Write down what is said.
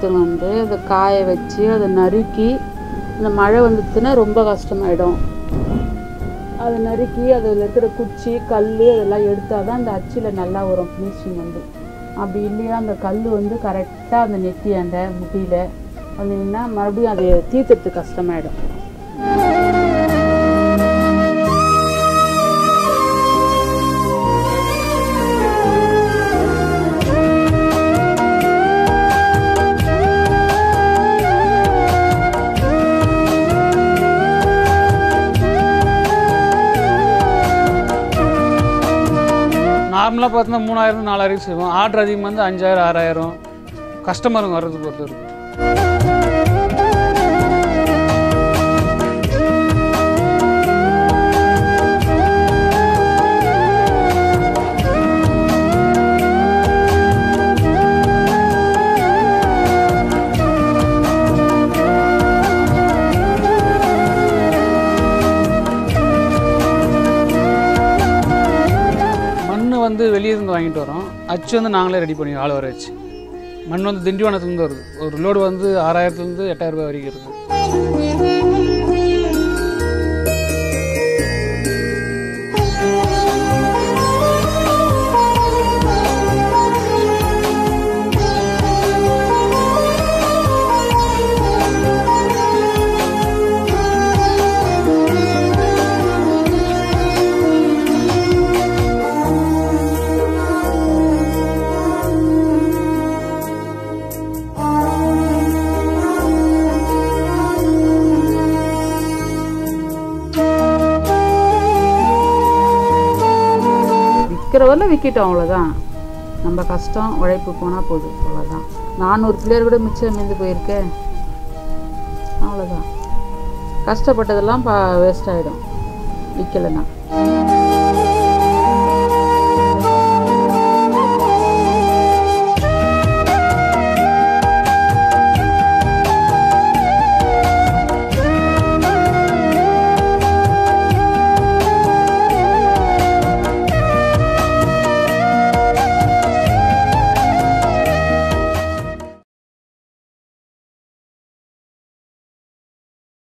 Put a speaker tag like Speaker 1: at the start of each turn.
Speaker 1: எடுத்துன்னு வந்து அதை காய வச்சு அதை நறுக்கி இந்த மழை வந்துச்சுன்னா ரொம்ப கஷ்டமாயிடும் அதை நறுக்கி அதில் இருக்கிற குச்சி கல் அதெல்லாம் எடுத்தால் தான் அந்த அச்சில் நல்லா வரும் ஃபினிஷிங் வந்து அப்படி இல்லையா அந்த கல் வந்து கரெக்டாக அந்த நெத்தி அந்த முட்டியில் வந்தீங்கன்னா மறுபடியும் அதை தீர்த்துறதுக்கு கஷ்டமாயிடும்
Speaker 2: நார்மலாக பார்த்தோன்னா மூணாயிரம் நாலாயிரம் செய்வோம் ஆர்டர் அதிகமாக வந்து அஞ்சாயிரம் ஆறாயிரம் கஸ்டமருங்க வர்றது பொறுத்து இருக்கு மண் வந்து வெளியே இருந்து வாங்கிட்டு வரோம் அச்சு வந்து நாங்களே ரெடி பண்ணி ஆள் வர வச்சு மண் வந்து திண்டிவனத்துலேருந்து வருது ஒரு லோடு வந்து ஆறாயிரத்துலேருந்து எட்டாயிரம் ரூபாய் வரைக்கும் இருக்குது
Speaker 1: விற்கிற வரல விற்கிட்டோம் அவ்வளோதான் நம்ம கஷ்டம் உழைப்பு போனால் போதும் அவ்வளோதான் நானூறு பிள்ளையர் கூட மிச்சம் மீந்து போயிருக்கேன் அவ்வளோதான் கஷ்டப்பட்டதெல்லாம் பா வேஸ்ட் ஆகிடும் விற்கலைன்னா